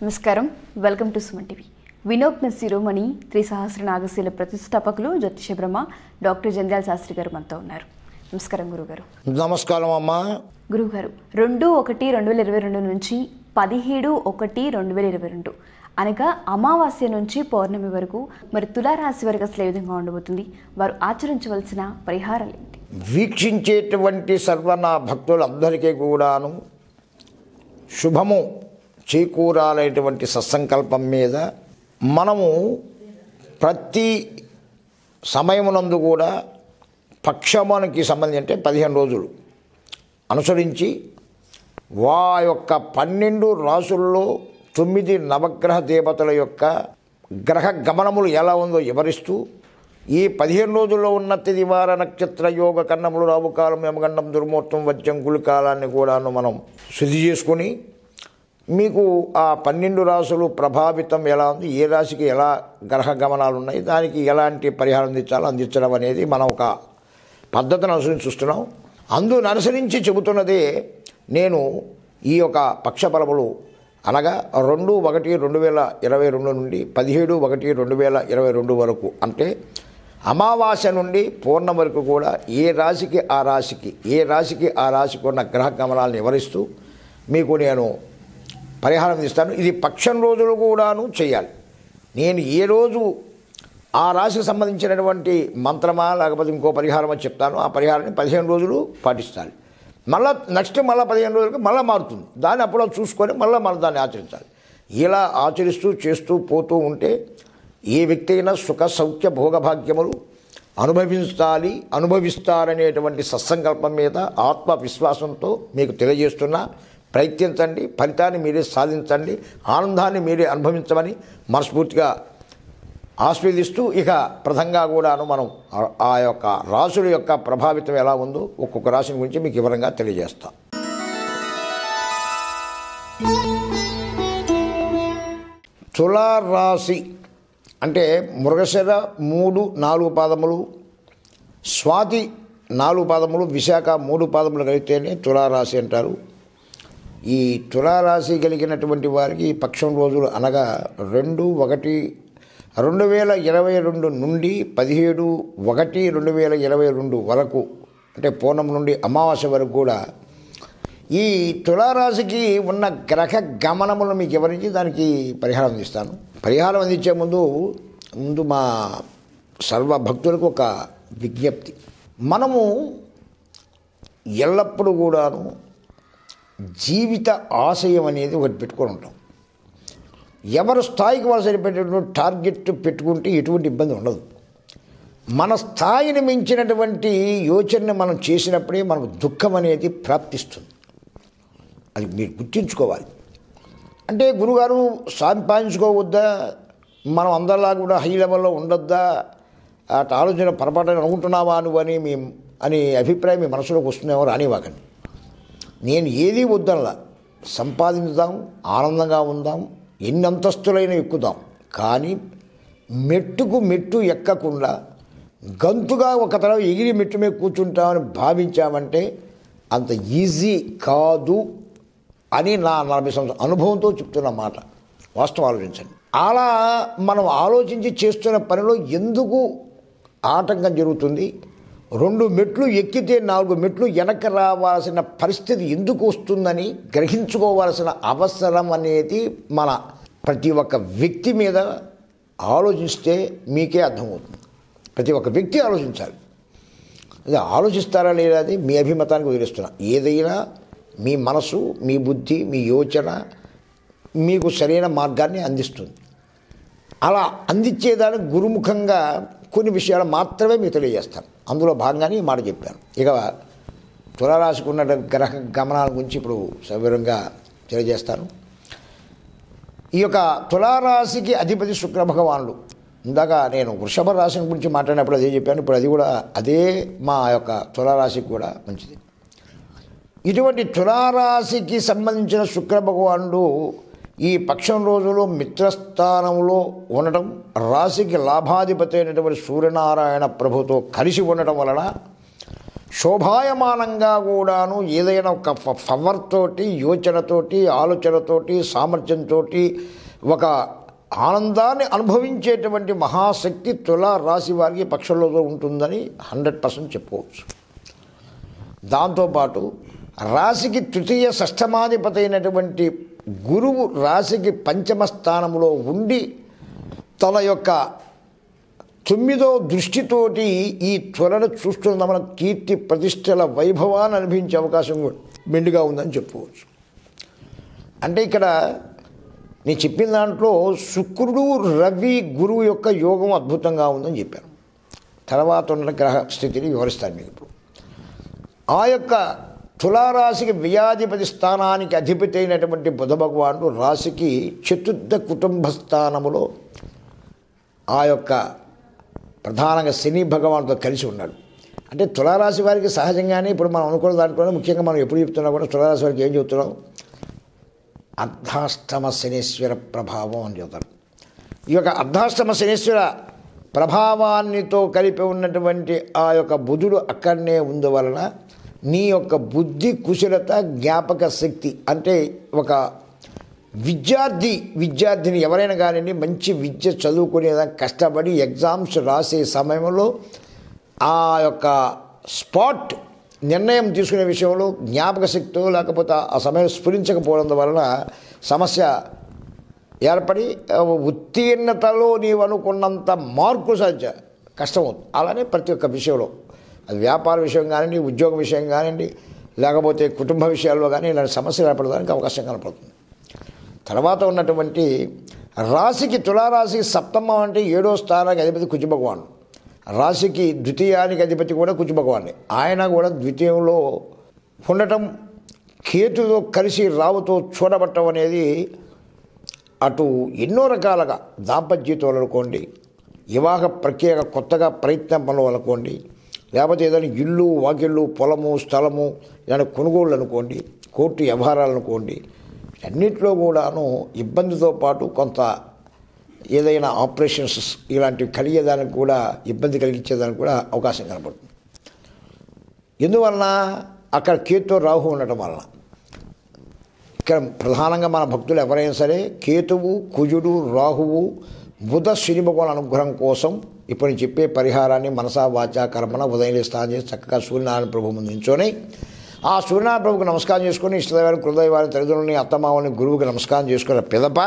నమస్కారం welcome to Suman TV వినోజ్ఞ శిరోమణి త్రిసహస్ర నాగశీల ప్రతిష్టాపకులు జ్యోతిష బ్రహ్మ డాక్టర్ జంధ్యాల శాస్త్రి గారు మనతో ఉన్నారు నమస్కారం గురుగారు నమస్కారం అమ్మా గురుగారు రెండు ఒకటి రెండు వేల ఇరవై రెండు నుంచి పదిహేడు ఒకటి రెండు వేల ఇరవై రెండు అనగా అమావాస్య నుంచి పౌర్ణమి వరకు మరి తులారాశి వరకు అసలు ఏ విధంగా ఉండబోతుంది వారు ఆచరించవలసిన పరిహారాలు ఏంటి వీక్షించేటువంటి సర్వన భక్తులందరికీ కూడాను శుభము చేకూరాలనేటువంటి సత్సంకల్పం మీద మనము ప్రతి సమయమునందు కూడా పక్షమునికి సంబంధించి అంటే పదిహేను రోజులు అనుసరించి వా యొక్క పన్నెండు రాసుల్లో తొమ్మిది నవగ్రహ దేవతల యొక్క గ్రహ గమనములు ఎలా ఉందో వివరిస్తూ ఈ పదిహేను రోజుల్లో ఉన్న తిదివార నక్షత్ర యోగ కన్నములు రావుకాలం యమగండం దుర్ముహూర్తం వజ్రం గుళికాలాన్ని కూడాను మనం శుద్ధి చేసుకొని మీకు ఆ పన్నెండు రాసులు ప్రభావితం ఎలా ఉంది ఏ రాశికి ఎలా గ్రహ గమనాలు ఉన్నాయి దానికి ఎలాంటి పరిహారం అందించాలో అందించడం అనేది మనం ఒక పద్ధతిని అనుసరించి చూస్తున్నాం అందును అనుసరించి చెబుతున్నదే నేను ఈ యొక్క పక్షఫలములు అనగా రెండు ఒకటి రెండు వేల ఇరవై రెండు నుండి పదిహేడు ఒకటి రెండు వేల ఇరవై రెండు వరకు అంటే అమావాస్య నుండి పూర్ణం వరకు కూడా ఏ రాశికి ఆ రాశికి ఏ రాశికి ఆ రాశికి ఉన్న గ్రహ గమనాలను వివరిస్తూ మీకు నేను పరిహారం ఇస్తాను ఇది పక్షం రోజులు కూడాను చేయాలి నేను ఏ రోజు ఆ రాశికి సంబంధించినటువంటి మంత్రమా లేకపోతే ఇంకో పరిహారమో చెప్తాను ఆ పరిహారాన్ని పదిహేను రోజులు పాటిస్తాను మళ్ళా నెక్స్ట్ మళ్ళీ పదిహేను రోజులకి మళ్ళీ మారుతుంది దాన్ని అప్పుడు చూసుకొని మళ్ళీ మళ్ళీ దాన్ని ఆచరించాలి ఇలా ఆచరిస్తూ చేస్తూ పోతూ ఉంటే ఏ వ్యక్తి అయినా సుఖ సౌఖ్య భోగభాగ్యములు అనుభవించాలి అనుభవిస్తారనేటువంటి సత్సంకల్పం మీద ఆత్మవిశ్వాసంతో మీకు తెలియజేస్తున్నా ప్రయత్నించండి ఫలితాన్ని మీరే సాధించండి ఆనందాన్ని మీరే అనుభవించమని మనస్ఫూర్తిగా ఆస్వాదిస్తూ ఇక ప్రథంగా కూడాను మనం ఆ- ఆ యొక్క రాసుల యొక్క ప్రభావితం ఎలా ఉందో ఒక్కొక్క రాశిని గురించి మీకు వివరంగా తెలియజేస్తాం తులారాశి అంటే మృగశిర మూడు నాలుగు పాదములు స్వాతి నాలుగు పాదములు విశాఖ మూడు పాదములు కలిగితేనే తులారాశి అంటారు ఈ తులారాశి కలిగినటువంటి వారికి ఈ పక్షం రోజులు అనగా రెండు ఒకటి రెండు వేల ఇరవై రెండు నుండి పదిహేడు ఒకటి రెండు వేల ఇరవై రెండు వరకు అంటే పూర్ణం నుండి అమావాస్య వరకు కూడా ఈ తులారాశికి ఉన్న గ్రహ గమనములను మీకు వివరించి దానికి పరిహారం అందిస్తాను పరిహారం అందించే ముందు ముందు మా సర్వ భక్తులకు ఒక విజ్ఞప్తి మనము ఎల్లప్పుడూ కూడాను జీవిత ఆశయం అనేది ఒకటి పెట్టుకొని ఉంటాం ఎవరు స్థాయికి వాళ్ళు సరిపెట్టేటువంటి టార్గెట్ పెట్టుకుంటే ఎటువంటి ఇబ్బంది ఉండదు మన స్థాయిని మించినటువంటి యోచనని మనం చేసినప్పుడే మనకు దుఃఖం అనేది ప్రాప్తిస్తుంది అది మీరు గుర్తుంచుకోవాలి అంటే గురుగారు సంపాదించుకోవద్దా మనం అందరిలా కూడా హై లెవెల్లో ఉండొద్దా అటు ఆలోచన పొరపాటు అనుకుంటున్నావా నువ్వు అని మీ అని అభిప్రాయం మీ మనసులోకి వస్తుందేమో రానివ్వకండి నేను ఏది వద్దనలా సంపాదించుదాం ఆనందంగా ఉందాం ఎన్ని అంతస్తులైనా ఎక్కుదాం కానీ మెట్టుకు మెట్టు ఎక్కకుండా గంతుగా ఒక తరం ఎగిరి మెట్టు మీద కూర్చుంటామని భావించామంటే అంత ఈజీ కాదు అని నా నలభై సంవత్సరం అనుభవంతో చెప్తున్న మాట వాస్తవం ఆలోచించండి అలా మనం ఆలోచించి చేస్తున్న పనిలో ఎందుకు ఆటంకం జరుగుతుంది రెండు మెట్లు ఎక్కితే నాలుగు మెట్లు వెనక రావాల్సిన పరిస్థితి ఎందుకు వస్తుందని గ్రహించుకోవాల్సిన అవసరం అనేది మన ప్రతి ఒక్క వ్యక్తి మీద ఆలోచిస్తే మీకే అర్థమవుతుంది ప్రతి ఒక్క వ్యక్తి ఆలోచించాలి అది ఆలోచిస్తారా లేదా అది మీ అభిమతానికి వదిలేస్తున్నా ఏదైనా మీ మనసు మీ బుద్ధి మీ యోచన మీకు సరైన మార్గాన్ని అందిస్తుంది అలా అందించేదానికి గురుముఖంగా కొన్ని విషయాలు మాత్రమే మీకు తెలియజేస్తాను అందులో భాగంగానే ఈ మాట చెప్పాను ఇక తులారాశికి ఉన్న గ్రహ గమనాల గురించి ఇప్పుడు సవివరంగా తెలియజేస్తాను ఈ యొక్క తులారాశికి అధిపతి శుక్ర భగవానుడు ఇందాక నేను వృషభ రాశిని గురించి మాట్లాడినప్పుడు అదే చెప్పాను ఇప్పుడు అది కూడా అదే మా యొక్క తులారాశికి కూడా మంచిది ఇటువంటి తులారాశికి సంబంధించిన శుక్ర భగవానుడు ఈ పక్షం రోజులో మిత్రస్థానంలో ఉండటం రాశికి లాభాధిపతి అయినటువంటి సూర్యనారాయణ ప్రభుతో కలిసి ఉండటం వలన శోభాయమానంగా కూడాను ఏదైనా ఒక ఫ- పవర్ తోటి యోచనతోటి ఆలోచనతోటి సామర్థ్యంతో ఒక ఆనందాన్ని అనుభవించేటువంటి మహాశక్తి తుల రాశి వారికి పక్షంలో ఉంటుందని హండ్రెడ్ పర్సెంట్ చెప్పుకోవచ్చు దాంతోపాటు రాశికి తృతీయ షష్టమాధిపతి అయినటువంటి గురువు రాశికి పంచమ స్థానంలో ఉండి తన యొక్క తొమ్మిదో దృష్టితోటి ఈ త్వరను చూస్తున్న మన కీర్తి ప్రతిష్టల వైభవాన్ని అనిపించే అవకాశం కూడా మెండుగా ఉందని చెప్పుకోవచ్చు అంటే ఇక్కడ నేను చెప్పిన దాంట్లో శుక్రుడు రవి గురువు యొక్క యోగం అద్భుతంగా ఉందని చెప్పాను తర్వాత ఉన్న గ్రహ స్థితిని వివరిస్తాను మీకు ఇప్పుడు ఆ యొక్క తులారాశికి వ్యయాధిపతి స్థానానికి అధిపతి అయినటువంటి బుధ భగవానుడు రాశికి చతుర్థ కుటుంబ స్థానములో ఆ యొక్క ప్రధానంగా శని భగవానుడితో కలిసి ఉన్నాడు అంటే తులారాశి వారికి సహజంగానే ఇప్పుడు మనం అనుకున్న దాంట్లోనే ముఖ్యంగా మనం ఎప్పుడు చెప్తున్నా కూడా తులారాశి వారికి ఏం చెప్తున్నాం అర్ధాష్టమ శనీశ్వర ప్రభావం అని చెప్తారు ఈ యొక్క అర్ధాష్టమ శనీశ్వర ప్రభావాన్నితో కలిపి ఉన్నటువంటి ఆ యొక్క బుధుడు అక్కడనే ఉందవలన నీ యొక్క బుద్ధి కుశలత జ్ఞాపక శక్తి అంటే ఒక విద్యార్థి విద్యార్థిని ఎవరైనా కానివ్వండి మంచి విద్య చదువుకునేదా కష్టపడి ఎగ్జామ్స్ రాసే సమయంలో ఆ యొక్క స్పాట్ నిర్ణయం తీసుకునే విషయంలో జ్ఞాపక శక్తితో లేకపోతే ఆ సమయం స్ఫురించకపోవడం వలన సమస్య ఏర్పడి ఆ, ఉత్తీర్ణతలో నీవు అనుకున్నంత మార్కు సాధ్య కష్టమవుతుంది అలానే ప్రతి ఒక్క విషయంలో అది వ్యాపార విషయం కానివ్వండి ఉద్యోగ విషయం కానివ్వండి లేకపోతే కుటుంబ విషయాల్లో కానీ ఇలాంటి సమస్యలు ఏర్పడడానికి అవకాశం కనపడుతుంది తర్వాత ఉన్నటువంటి రాశికి తులారాశికి సప్తమం అంటే ఏడో స్థానానికి అధిపతి కుజ భగవాన్ రాశికి ద్వితీయానికి అధిపతి కూడా కుజ భగవాన్ ఆయన కూడా ద్వితీయంలో ఉండటం కేతుతో కలిసి రావుతో చూడబట్టం అనేది అటు ఎన్నో రకాలుగా దాంపత్య జీవితంలో అనుకోండి వివాహ ప్రత్యేక కొత్తగా ప్రయత్నం పనులు అనుకోండి లేకపోతే ఏదైనా ఇల్లు వాకిళ్ళు పొలము స్థలము ఏదైనా కొనుగోళ్ళు అనుకోండి కోర్టు వ్యవహారాలు అనుకోండి అన్నింటిలో కూడాను ఇబ్బందితో పాటు కొంత ఏదైనా ఆపరేషన్స్ ఇలాంటివి కలిగేదానికి కూడా ఇబ్బంది కలిగించేదానికి కూడా అవకాశం కనపడుతుంది ఎందువలన అక్కడ కేతుతో రాహు ఉండటం వలన ఇక్కడ ప్రధానంగా మన భక్తులు ఎవరైనా సరే కేతువు కుజుడు రాహువు బుధ శని భగవాన్ అనుగ్రహం కోసం ఇప్పుడు నేను చెప్పే పరిహారాన్ని మనసా వాచా కర్మన ఉదయం లేచి స్నానం చేసి చక్కగా సూర్యనారాయణ ప్రభు ముందు నించొని ఆ సూర్యనారాయణ ప్రభుకి నమస్కారం చేసుకొని ఇష్టదైవారి కృదైవారి తల్లిదండ్రులని అత్తమావని గురువుకి నమస్కారం చేసుకున్న పిదప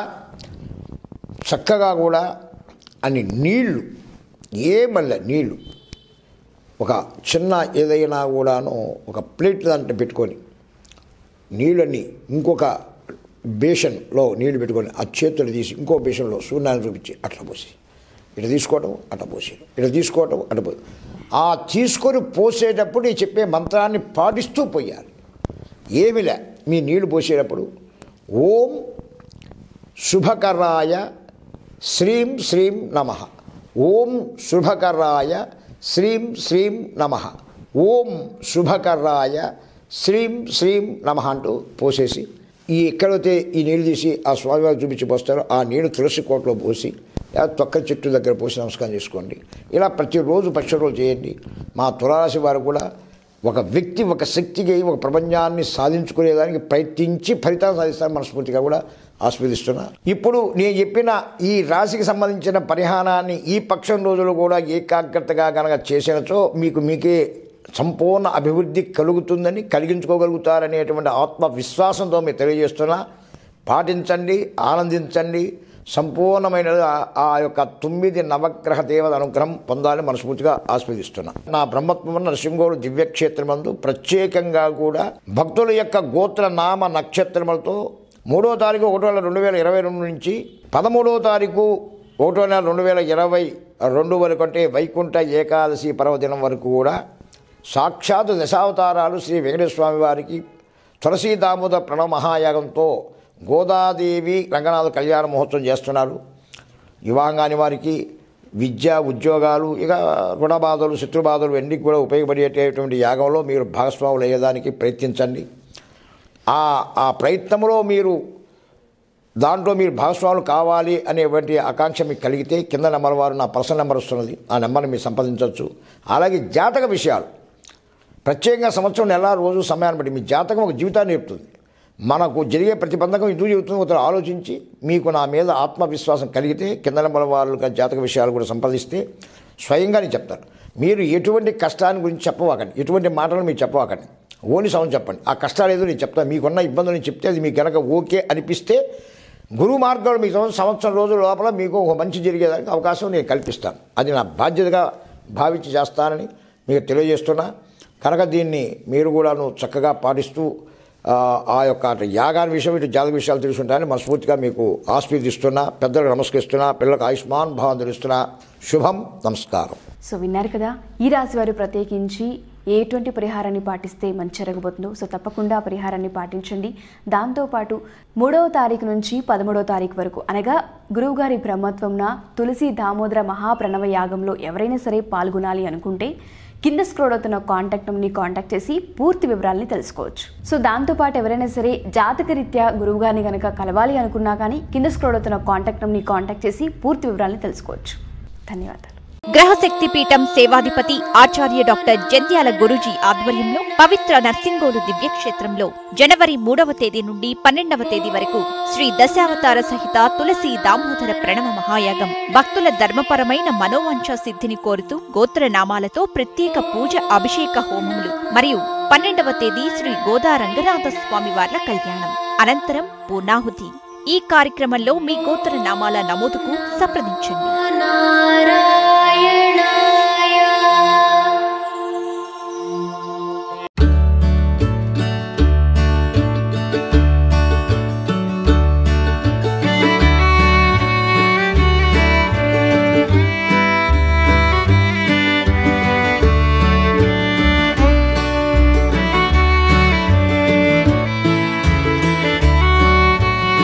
చక్కగా కూడా అన్ని నీళ్లు ఏ మళ్ళీ నీళ్లు ఒక చిన్న ఏదైనా కూడాను ఒక ప్లేట్ దాంట్లో పెట్టుకొని నీళ్ళని ఇంకొక బేషన్లో నీళ్లు పెట్టుకొని ఆ చేతులు తీసి ఇంకో బేషన్లో సూర్యనారాయణ చూపించి అట్లా పోసి ఇట్లా తీసుకోవటం అట్లా పోసి ఇట్లా తీసుకోవటం అట్లా పోసి ఆ తీసుకొని పోసేటప్పుడు ఈ చెప్పే మంత్రాన్ని పాటిస్తూ పోయాలి ఏమిలే మీ నీళ్లు పోసేటప్పుడు ఓం శుభకరాయ శ్రీం శ్రీం నమ ఓం శుభకరాయ శ్రీం శ్రీం నమ ఓం శుభకరాయ శ్రీం శ్రీం నమ అంటూ పోసేసి ఈ ఎక్కడైతే ఈ నీళ్ళు తీసి ఆ స్వామివారికి చూపించి పోస్తారో ఆ నీళ్ళు తులసి కోటలో పోసి లేదా తొక్క చెట్టు దగ్గర పోసి నమస్కారం చేసుకోండి ఇలా ప్రతిరోజు పక్ష రోజు చేయండి మా తులారాశి వారు కూడా ఒక వ్యక్తి ఒక శక్తికి ఒక ప్రపంచాన్ని సాధించుకునేదానికి ప్రయత్నించి ఫలితాలు సాధిస్తారని మనస్ఫూర్తిగా కూడా ఆస్వాదిస్తున్నా ఇప్పుడు నేను చెప్పిన ఈ రాశికి సంబంధించిన పరిహారాన్ని ఈ పక్షం రోజులు కూడా ఏకాగ్రతగా కనుక చేసినచో మీకు మీకే సంపూర్ణ అభివృద్ధి కలుగుతుందని కలిగించుకోగలుగుతారనేటువంటి ఆత్మవిశ్వాసంతో మీరు తెలియజేస్తున్నా పాటించండి ఆనందించండి సంపూర్ణమైన ఆ యొక్క తొమ్మిది నవగ్రహ దేవత అనుగ్రహం పొందాలని మనస్ఫూర్తిగా ఆస్వాదిస్తున్నా నా బ్రహ్మత్వం నరసింహోడు దివ్యక్షేత్రమందు ప్రత్యేకంగా కూడా భక్తుల యొక్క గోత్ర నామ నక్షత్రములతో మూడో తారీఖు ఒకటో నెల రెండు వేల ఇరవై రెండు నుంచి పదమూడో తారీఖు ఒకటో నెల రెండు వేల ఇరవై రెండు వరకు అంటే వైకుంఠ ఏకాదశి పర్వదినం వరకు కూడా సాక్షాత్ దశావతారాలు శ్రీ వెంకటేశ్వర స్వామి వారికి తులసీ దామోదర ప్రణవ మహాయాగంతో గోదాదేవి రంగనాథ కళ్యాణ మహోత్సవం చేస్తున్నారు వివాహం కాని వారికి విద్య ఉద్యోగాలు ఇక రుణబాధలు శత్రుబాధలు అన్నీ కూడా ఉపయోగపడేటటువంటి యాగంలో మీరు భాగస్వాములు అయ్యేదానికి ప్రయత్నించండి ఆ ఆ ప్రయత్నంలో మీరు దాంట్లో మీరు భాగస్వాములు కావాలి అనేటువంటి ఆకాంక్ష మీకు కలిగితే కింద నెంబర్ వారు నా పర్సనల్ నెంబర్ వస్తున్నది ఆ నెంబర్ని మీరు సంప్రదించవచ్చు అలాగే జాతక విషయాలు ప్రత్యేకంగా సంవత్సరం నెల రోజు సమయాన్ని బట్టి మీ జాతకం ఒక జీవితాన్ని చెప్తుంది మనకు జరిగే ప్రతిబంధకం ఎందుకు చెబుతుందో ఒకరు ఆలోచించి మీకు నా మీద ఆత్మవిశ్వాసం కలిగితే కింద నెంబర్ వాళ్ళుగా జాతక విషయాలు కూడా సంపాదిస్తే స్వయంగా నేను చెప్తాను మీరు ఎటువంటి కష్టాన్ని గురించి చెప్పవాకండి ఎటువంటి మాటలు మీరు చెప్పవాకండి ఓని సౌండ్ చెప్పండి ఆ కష్టాలు ఏదో నేను చెప్తాను మీకున్న ఇబ్బందులు నేను చెప్తే అది మీకు కనుక ఓకే అనిపిస్తే గురువు మార్గంలో మీకు సంవత్సరం- సంవత్సరం రోజుల లోపల మీకు ఒక మంచి జరిగేదానికి అవకాశం నేను కల్పిస్తాను అది నా బాధ్యతగా భావించి చేస్తానని మీకు తెలియజేస్తున్నా కనుక దీన్ని మీరు కూడాను చక్కగా పాటిస్తూ ఆ, ఆ యొక్క అటు యాగాన్ని విషయం ఇటు జాతక విషయాలు తెలుసుకుంటానని మనస్ఫూర్తిగా మీకు ఆస్వాదిస్తున్నా పెద్దలకు నమస్కరిస్తున్నా పిల్లలకు ఆయుష్మాన్ భావం తెలుస్తున్నా శుభం నమస్కారం సో విన్నారు కదా ఈ రాశి వారు ప్రత్యేకించి ఎటువంటి పరిహారాన్ని పాటిస్తే మంచి జరగబోతుందో సో తప్పకుండా ఆ పరిహారాన్ని పాటించండి దాంతోపాటు మూడవ తారీఖు నుంచి పదమూడవ తారీఖు వరకు అనగా గురువుగారి బ్రహ్మత్వంన తులసి దామోదర మహాప్రణవ యాగంలో ఎవరైనా సరే పాల్గొనాలి అనుకుంటే కింద స్క్రోల్ అవుతున్న కాంటాక్ట్ నెంబర్ని కాంటాక్ట్ చేసి పూర్తి వివరాలని తెలుసుకోవచ్చు సో దాంతోపాటు ఎవరైనా సరే జాతకరీత్యా గురువుగారిని కనుక కలవాలి అనుకున్నా కానీ కింద స్క్రోల్ అవుతున్న కాంటాక్ట్ నెంబర్ని కాంటాక్ట్ చేసి పూర్తి వివరాలని తెలుసుకోవచ్చు ధన్యవాదాలు గ్రహశక్తి పీఠం సేవాధిపతి ఆచార్య డాక్టర్ జంధ్యాల గురూజీ ఆధ్వర్యంలో పవిత్ర నర్సింగోలు దివ్యక్షేత్రంలో జనవరి మూడవ తేదీ నుండి పన్నెండవ తేదీ వరకు శ్రీ దశావతార సహిత తులసి దామోదర ప్రణవ మహాయాగం భక్తుల ధర్మపరమైన మనోవాంఛ సిద్ధిని కోరుతూ గోత్రనామాలతో ప్రత్యేక పూజ అభిషేక హోమములు మరియు పన్నెండవ తేదీ శ్రీ గోదా రంగనాథ స్వామి వార్ల కళ్యాణం అనంతరం పూర్ణాహుతి ఈ కార్యక్రమంలో మీ గోత్ర నామాల నమోదుకు సంప్రదించండి నారాయణ